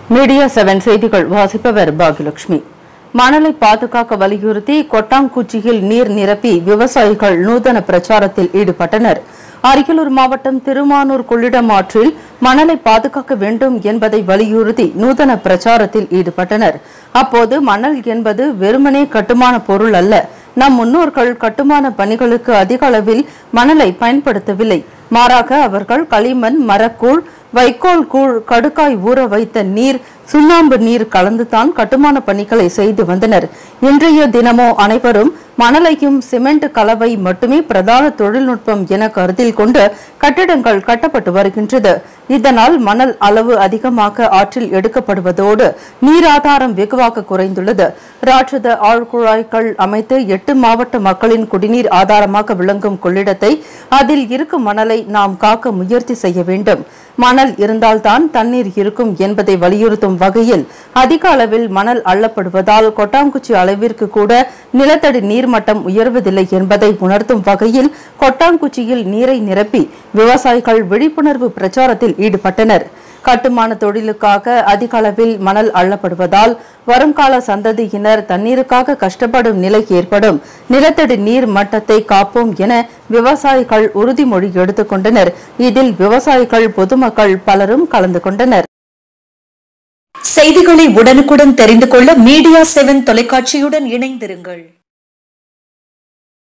media seven செய்திகள் வாசிப்பவர் பாகியலட்சுமி மணலை பாதுகாக்க வலியுறுத்தி கொட்டாங்குச்சியில் நீர் நிரப்பி விவசாயிகள் நூதன பிரச்சாரத்தில் ஈடுபட்டனர் அரியலூர் மாவட்டம் திருமானூர் கொள்ளிடம் ஆற்றில் மணலை பாதுகாக்க வேண்டும் என்பதை வலியுறுத்தி நூதன பிரச்சாரத்தில் ஈடுபட்டனர் அப்போது மணல் என்பது வெறுமனே கட்டுமான பொருள் அல்ல நம் முன்னோர்கள் கட்டுமான பணிகளுக்கு அதிக அளவில் மணலை பயன்படுத்தவில்லை மாறாக அவர்கள் களிமண் மரக்கூழ் வைக்கோல் கூழ் கடுக்காய் ஊற வைத்த நீர் சுண்ணாம்பு நீர் கலந்துதான் கட்டுமான பணிகளை செய்து வந்தனர் இன்றைய தினமோ அனைவரும் மணலையும் சிமெண்ட் கலவை மட்டுமே பிரதான தொழில்நுட்பம் என கருத்தில் கொண்டு கட்டிடங்கள் கட்டப்பட்டு வருகின்றது இதனால் மணல் அளவு அதிகமாக ஆற்றில் எடுக்கப்படுவதோடு நீர் ஆதாரம் வெகுவாக குறைந்துள்ளது ராட்சத ஆழ்குழாய்கள் அமைத்து எட்டு மாவட்ட மக்களின் குடிநீர் ஆதாரமாக விளங்கும் கொள்ளிடத்தை அதில் இருக்கும் மணலை நாம் காக்க முயற்சி செய்ய வேண்டும் மணல் இருந்தால்தான் தண்ணீர் இருக்கும் என்பதை வலியுறுத்தும் வகையில் அதிக அளவில் மணல் அள்ளப்படுவதால் கொட்டாங்குச்சி அளவிற்கு கூட நிலத்தடி நீர்மட்டம் உயர்வதில்லை என்பதை உணர்த்தும் வகையில் கொட்டாங்குச்சியில் நீரை நிரப்பி விவசாயிகள் விழிப்புணர்வு பிரச்சாரத்தில் ஈடுபட்டனர் கட்டுமான தொழிலுக்காக அதிக அளவில் மணல் அள்ளப்படுவதால் வருங்கால சந்ததியினர் தண்ணீருக்காக கஷ்டப்படும் நிலை ஏற்படும் நிலத்தடி நீர் மட்டத்தை காப்போம் என விவசாயிகள் உறுதிமொழி எடுத்துக்கொண்டனர் இதில் விவசாயிகள் பொதுமக்கள் பலரும் கலந்து கொண்டனர் செய்திகளை உடனுக்குடன் தெரிந்து கொள்ள மீடியா செவன் தொலைக்காட்சியுடன் இணைந்திருங்கள்